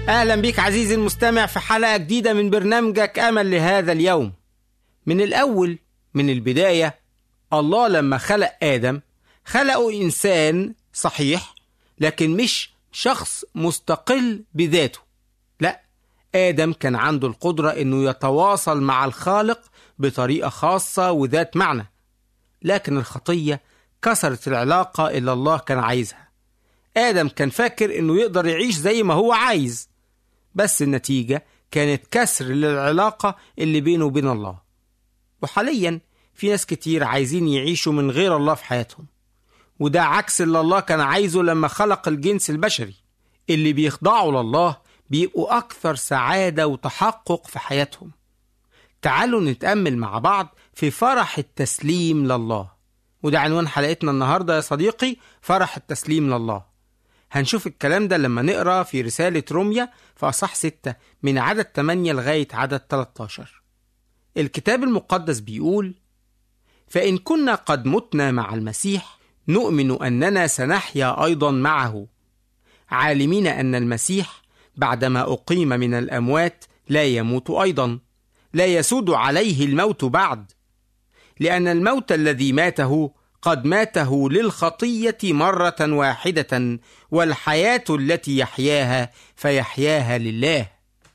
أهلا بك عزيزي المستمع في حلقة جديدة من برنامجك أمل لهذا اليوم من الأول من البداية الله لما خلق آدم خلقه إنسان صحيح لكن مش شخص مستقل بذاته لا آدم كان عنده القدرة إنه يتواصل مع الخالق بطريقة خاصة وذات معنى لكن الخطية كسرت العلاقة اللي الله كان عايزها آدم كان فاكر إنه يقدر يعيش زي ما هو عايز بس النتيجة كانت كسر للعلاقة اللي بينه وبين الله وحاليا في ناس كتير عايزين يعيشوا من غير الله في حياتهم وده عكس اللي الله كان عايزه لما خلق الجنس البشري اللي بيخضعوا لله بيبقوا أكثر سعادة وتحقق في حياتهم تعالوا نتأمل مع بعض في فرح التسليم لله وده عنوان حلقتنا النهاردة يا صديقي فرح التسليم لله هنشوف الكلام ده لما نقرا في رسالة روميا في أصح 6 من عدد 8 لغاية عدد 13 الكتاب المقدس بيقول فإن كنا قد متنا مع المسيح نؤمن أننا سنحيا أيضا معه عالمين أن المسيح بعدما أقيم من الأموات لا يموت أيضا لا يسود عليه الموت بعد لأن الموت الذي ماته قد ماته للخطية مرة واحدة والحياة التي يحياها فيحياها لله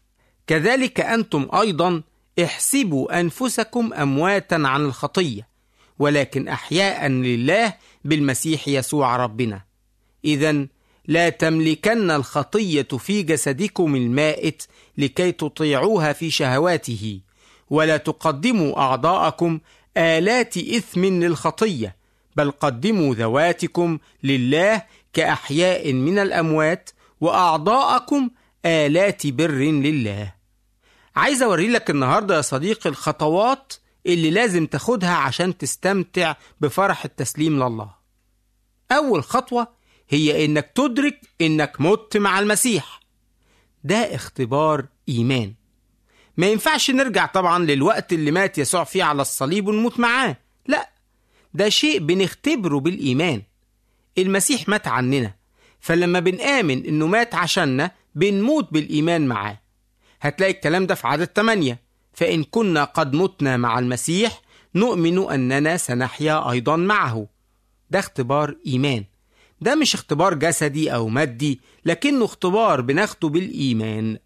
كذلك أنتم أيضا احسبوا أنفسكم أمواتا عن الخطية ولكن أحياء لله بالمسيح يسوع ربنا إذا لا تملكن الخطية في جسدكم المائت لكي تطيعوها في شهواته ولا تقدموا أعضاءكم آلات إثم للخطية بل قدموا ذواتكم لله كأحياء من الأموات وأعضاءكم آلات بر لله عايز أوري لك النهاردة يا صديقي الخطوات اللي لازم تاخدها عشان تستمتع بفرح التسليم لله أول خطوة هي إنك تدرك إنك مت مع المسيح ده اختبار إيمان ما ينفعش نرجع طبعا للوقت اللي مات يسوع فيه على الصليب ونموت معاه لا ده شيء بنختبره بالإيمان المسيح مات عننا فلما بنآمن إنه مات عشاننا بنموت بالإيمان معاه هتلاقي الكلام ده في عدد 8 فإن كنا قد متنا مع المسيح نؤمن أننا سنحيا أيضا معه ده اختبار إيمان ده مش اختبار جسدي أو مادي لكنه اختبار بناخده بالإيمان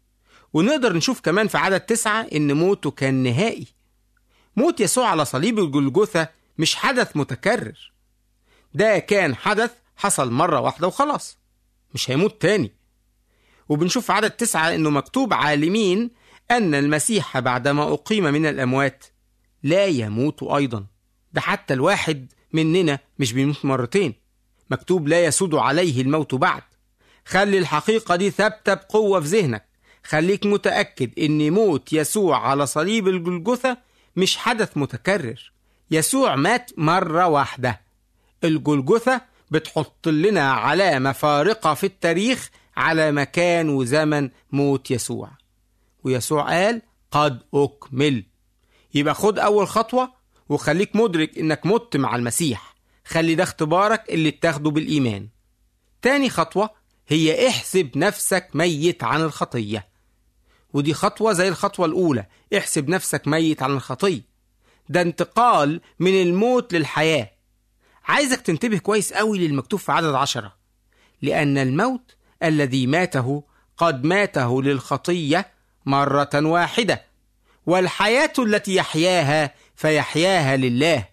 ونقدر نشوف كمان في عدد تسعة إن موته كان نهائي موت يسوع على صليب الجلجثة مش حدث متكرر ده كان حدث حصل مرة واحدة وخلاص مش هيموت تاني وبنشوف في عدد تسعة إنه مكتوب عالمين أن المسيح بعدما أقيم من الأموات لا يموت أيضا ده حتى الواحد مننا مش بيموت مرتين مكتوب لا يسود عليه الموت بعد خلي الحقيقة دي ثابتة بقوة في ذهنك خليك متأكد إن موت يسوع على صليب الجلجثة مش حدث متكرر يسوع مات مرة واحدة الجلجثة بتحط لنا علامة فارقة في التاريخ على مكان وزمن موت يسوع ويسوع قال قد أكمل يبقى خد أول خطوة وخليك مدرك إنك مت مع المسيح خلي ده اختبارك اللي تاخده بالإيمان تاني خطوة هي احسب نفسك ميت عن الخطية ودي خطوة زي الخطوة الأولى احسب نفسك ميت عن الخطية ده انتقال من الموت للحياة عايزك تنتبه كويس قوي للمكتوب في عدد عشرة لأن الموت الذي ماته قد ماته للخطية مرة واحدة والحياة التي يحياها فيحياها لله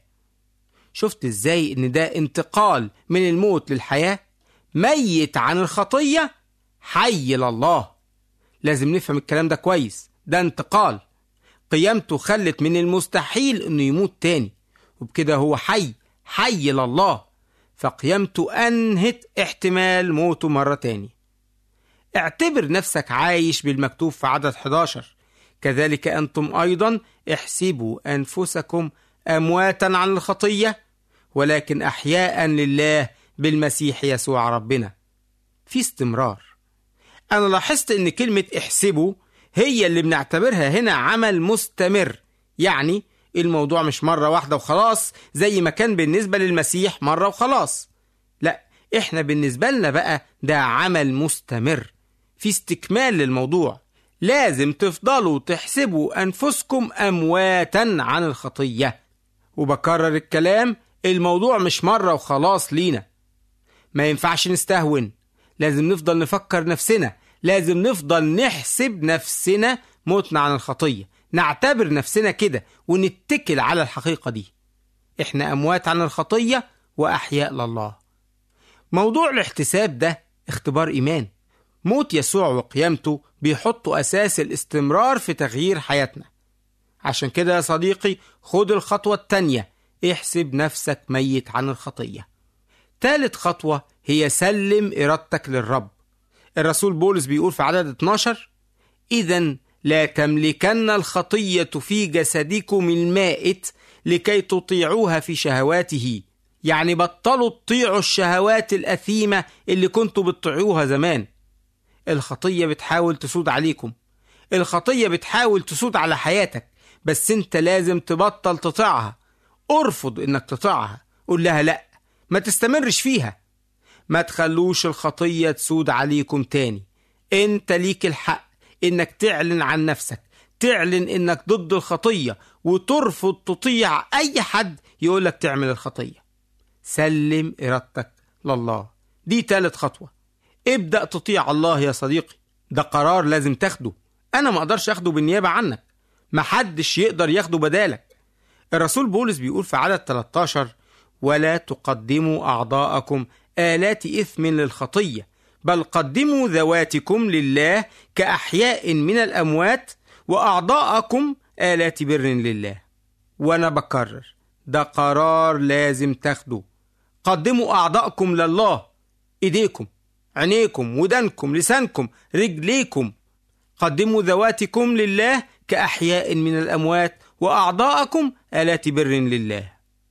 شفت ازاي ان ده انتقال من الموت للحياة ميت عن الخطية حي لله لازم نفهم الكلام ده كويس ده انتقال قيامته خلت من المستحيل انه يموت تاني وبكده هو حي حي لله فقيامته انهت احتمال موته مرة تاني اعتبر نفسك عايش بالمكتوب في عدد 11 كذلك أنتم أيضا احسبوا أنفسكم أمواتا عن الخطية ولكن أحياء لله بالمسيح يسوع ربنا في استمرار أنا لاحظت أن كلمة احسبوا هي اللي بنعتبرها هنا عمل مستمر يعني الموضوع مش مرة واحدة وخلاص زي ما كان بالنسبة للمسيح مرة وخلاص لا احنا بالنسبة لنا بقى ده عمل مستمر في استكمال للموضوع لازم تفضلوا تحسبوا أنفسكم أمواتا عن الخطية وبكرر الكلام الموضوع مش مرة وخلاص لينا ما ينفعش نستهون لازم نفضل نفكر نفسنا لازم نفضل نحسب نفسنا موتنا عن الخطية نعتبر نفسنا كده ونتكل على الحقيقة دي احنا أموات عن الخطية وأحياء لله موضوع الاحتساب ده اختبار إيمان موت يسوع وقيامته بيحطوا أساس الاستمرار في تغيير حياتنا عشان كده يا صديقي خد الخطوة التانية احسب نفسك ميت عن الخطية تالت خطوة هي سلم إرادتك للرب الرسول بولس بيقول في عدد 12 إذا لا تملكن الخطية في جسدكم المائت لكي تطيعوها في شهواته يعني بطلوا تطيعوا الشهوات الأثيمة اللي كنتوا بتطيعوها زمان الخطية بتحاول تسود عليكم الخطية بتحاول تسود على حياتك بس انت لازم تبطل تطيعها ارفض انك تطيعها قول لها لا ما تستمرش فيها ما تخلوش الخطية تسود عليكم تاني انت ليك الحق انك تعلن عن نفسك تعلن انك ضد الخطية وترفض تطيع اي حد يقولك تعمل الخطية سلم ارادتك لله دي تالت خطوة ابدأ تطيع الله يا صديقي ده قرار لازم تاخده انا ما اقدرش اخده بالنيابة عنك محدش يقدر ياخده بدالك الرسول بولس بيقول في عدد 13 ولا تقدموا أعضاءكم آلات إثم للخطية بل قدموا ذواتكم لله كأحياء من الأموات وأعضاءكم آلات بر لله وأنا بكرر ده قرار لازم تاخده قدموا أعضاءكم لله إيديكم عينيكم ودانكم لسانكم رجليكم قدموا ذواتكم لله كأحياء من الأموات وأعضاءكم آلات بر لله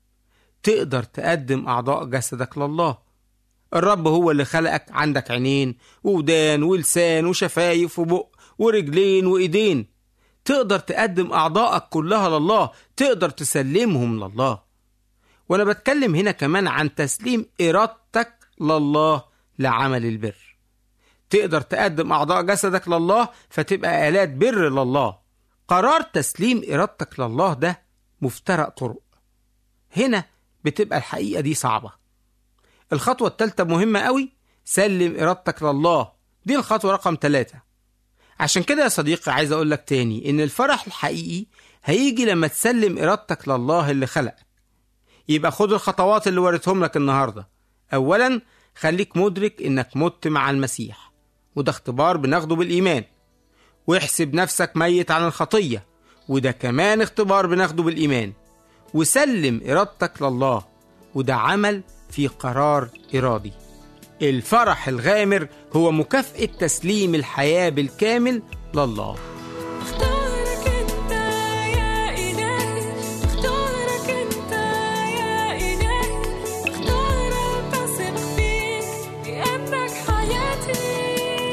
تقدر تقدم أعضاء جسدك لله الرب هو اللي خلقك عندك عينين ودان ولسان وشفايف وبق ورجلين وإيدين تقدر تقدم أعضائك كلها لله تقدر تسلمهم لله وأنا بتكلم هنا كمان عن تسليم إرادتك لله لعمل البر تقدر تقدم أعضاء جسدك لله فتبقى آلات بر لله قرار تسليم إرادتك لله ده مفترق طرق هنا بتبقى الحقيقة دي صعبة الخطوة التالتة مهمة قوي سلم إرادتك لله دي الخطوة رقم ثلاثة عشان كده يا صديقي عايز أقول لك تاني إن الفرح الحقيقي هيجي لما تسلم إرادتك لله اللي خلقك يبقى خد الخطوات اللي وريتهم لك النهاردة أولا خليك مدرك إنك مت مع المسيح وده اختبار بناخده بالإيمان واحسب نفسك ميت عن الخطية وده كمان اختبار بناخده بالإيمان وسلم إرادتك لله وده عمل في قرار إرادي الفرح الغامر هو مكافأة تسليم الحياة بالكامل لله اختارك انت يا إلهي اختارك انت يا إلهي اختار تثق فيك لأنك حياتي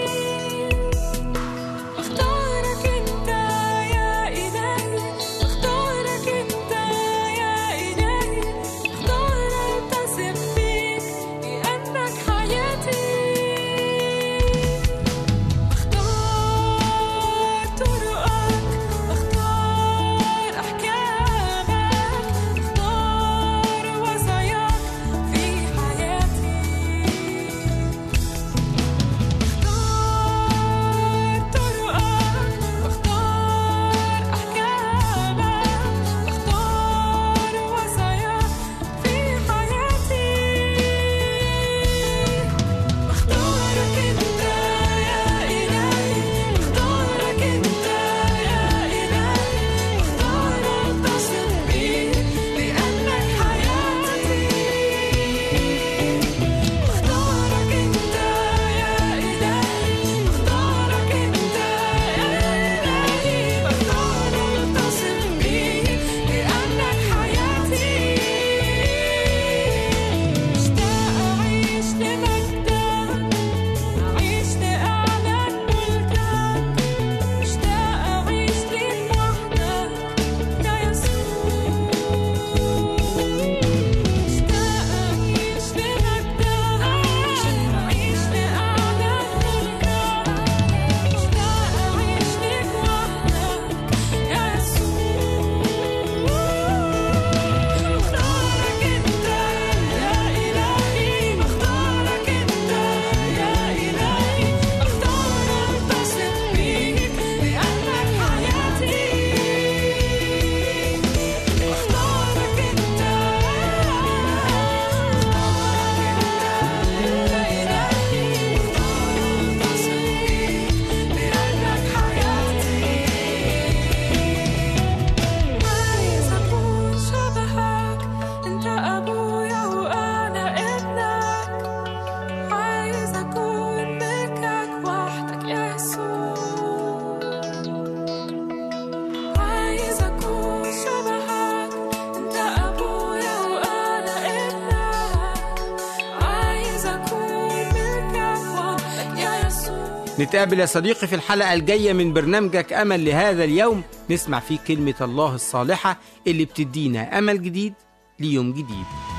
اختارك انت يا إلهي اختارك انت يا إلهي اختار تثق فيك لأنك حياتي اخترت نتقابل يا صديقي في الحلقة الجاية من برنامجك أمل لهذا اليوم نسمع فيه كلمة الله الصالحة اللي بتدينا أمل جديد ليوم جديد